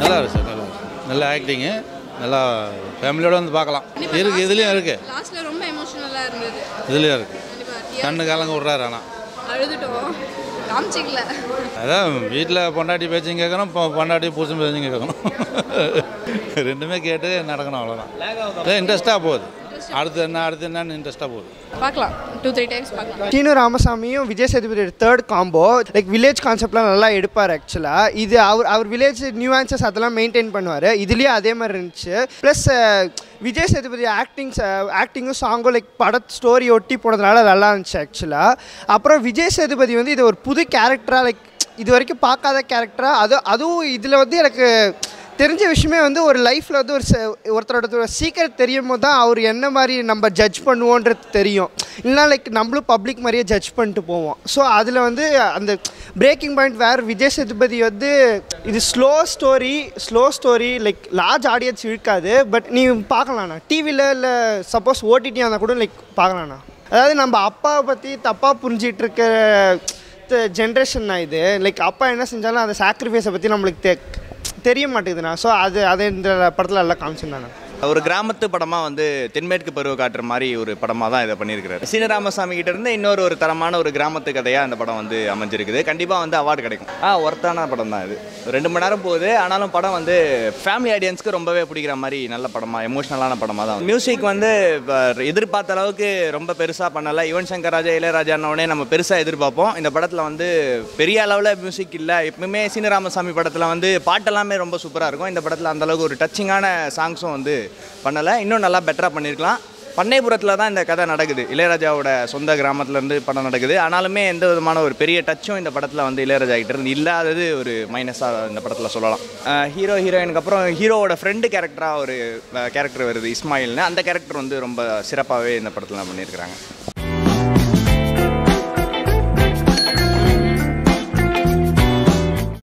நல்லா இருக்கு சார் நல்லா இருக்கு நல்ல ஆக்டிங்கு நல்லா ஃபேமிலியோட வந்து பார்க்கலாம் இருக்கு இதுலேயும் இருக்கு லாஸ்ட்ல ரொம்ப எமோஷனலாக இருந்தது இதுலேயும் இருக்கு கண்டிப்பா கண்ணு காலங்க விட்றாரு ஆனால் அழுதுட்டோம் காமிச்சிக்கல அதான் வீட்டில் பொண்டாட்டி பேச்சும் கேட்கணும் இப்போ பொண்டாட்டி புருஷன் பேச்சும் கேட்கணும் ரெண்டுமே கேட்டு நடக்கணும் அவ்வளோதான் இன்ட்ரெஸ்ட்டாக போகுது அடுத்து என்ன அடுத்து என்னன்னு இன்ட்ரெஸ்ட்டாக போகுது பார்க்கலாம் டூ த்ரீ டைம்ஸ் பார்க்கலாம் சீனு ராமசாமியும் Vijay Sethupathi third combo like village கான்செப்ட்லாம் நல்லா எடுப்பார் ஆக்சுவலாக இது அவர் அவர் வில்லேஜ் நியூஆன்சஸ் அதெல்லாம் மெயின்டைன் பண்ணுவார் இதுலேயும் அதே மாதிரி இருந்துச்சு ப்ளஸ் விஜய் சேதுபதி ஆக்டிங்ஸ் ஆக்டிங்கும் சாங்கும் லைக் பட ஸ்டோரி ஒட்டி போனதுனால நல்லா இருந்துச்சு ஆக்சுவலாக அப்புறம் விஜய் சேதுபதி வந்து இது ஒரு புது கேரக்டராக லைக் இது வரைக்கும் பார்க்காத கேரக்டராக அது அதுவும் இதில் வந்து எனக்கு தெரிஞ்ச விஷயமே வந்து ஒரு லைஃப்பில் வந்து ஒரு ச- ஒருத்தரோட சீக்கிரம் தெரியும் போது தான் அவர் என்ன மாதிரி நம்ம ஜட்ஜ் பண்ணுவோன்றது தெரியும் இல்லைனா லைக் நம்மளும் பப்ளிக் மாதிரியே ஜட்ஜ் பண்ணிட்டு போவோம் ஸோ அதில் வந்து அந்த பிரேக்கிங் பாயிண்ட் வேறு விஜய் சேதுபதி வந்து இது slow story slow story like large audience இழுக்காது பட் நீ பார்க்கலாண்ணா டிவியில் இல்லை சப்போஸ் ஓடிடி இருந்தால் கூட லைக் பார்க்கலாண்ணா அதாவது நம்ம அப்பாவை பற்றி தப்பாக புரிஞ்சிட்டு இருக்க ஜென்ரேஷன் இது லைக் அப்பா என்ன செஞ்சாலும் அந்த சாக்ரிஃபைஸை பற்றி நம்மளுக்கு தெ தெரிய மாட்டேங்குதுண்ணா ஸோ அது அதை இந்த படத்தில் எல்லாம் காமிச்சிருந்தாண்ணா ஒரு கிராமத்து படமாக வந்து தென்மேற்கு பருவ காட்டுற மாதிரி ஒரு படமாக தான் இதை பண்ணியிருக்கிறாரு சீனராமசாமி கிட்ட இருந்து இன்னொரு ஒரு தரமான ஒரு கிராமத்து கதையாக அந்த படம் வந்து அமைஞ்சிருக்குது கண்டிப்பாக வந்து அவார்டு கிடைக்கும் ஆ ஒர்த்தான படம் தான் இது ரெண்டு மணி நேரம் போகுது ஆனாலும் படம் வந்து ஃபேமிலி ஆடியன்ஸ்க்கு ரொம்பவே பிடிக்கிற மாதிரி நல்ல படமாக எமோஷனலான படமாக தான் மியூசிக் வந்து இப்ப எதிர்பார்த்த அளவுக்கு ரொம்ப பெருசாக பண்ணலை யுவன் சங்கர் ராஜா இளையராஜானோடனே நம்ம பெருசாக எதிர்பார்ப்போம் இந்த படத்தில் வந்து பெரிய அளவில் மியூசிக் இல்லை எப்பவுமே சீனராமசாமி படத்தில் வந்து பாட்டெல்லாமே ரொம்ப சூப்பராக இருக்கும் இந்த படத்தில் அந்த அளவுக்கு ஒரு டச்சிங்கான சாங்ஸும் வந்து பண்ணலை இன்னும் நல்லா பெட்டராக பண்ணியிருக்கலாம் பண்ணைபுரத்தில் தான் இந்த கதை நடக்குது இளையராஜாவோட சொந்த கிராமத்துலேருந்து படம் நடக்குது ஆனாலுமே எந்த விதமான ஒரு பெரிய டச்சும் இந்த படத்தில் வந்து இளையராஜா கிட்ட இருந்து இல்லாதது ஒரு மைனஸாக இந்த படத்தில் சொல்லலாம் ஹீரோ ஹீரோயினுக்கு அப்புறம் ஹீரோவோட ஃப்ரெண்டு கேரக்டராக ஒரு கேரக்டர் வருது இஸ்மாயில்னு அந்த கேரக்டர் வந்து ரொம்ப சிறப்பாகவே இந்த படத்தில் பண்ணியிருக்கிறாங்க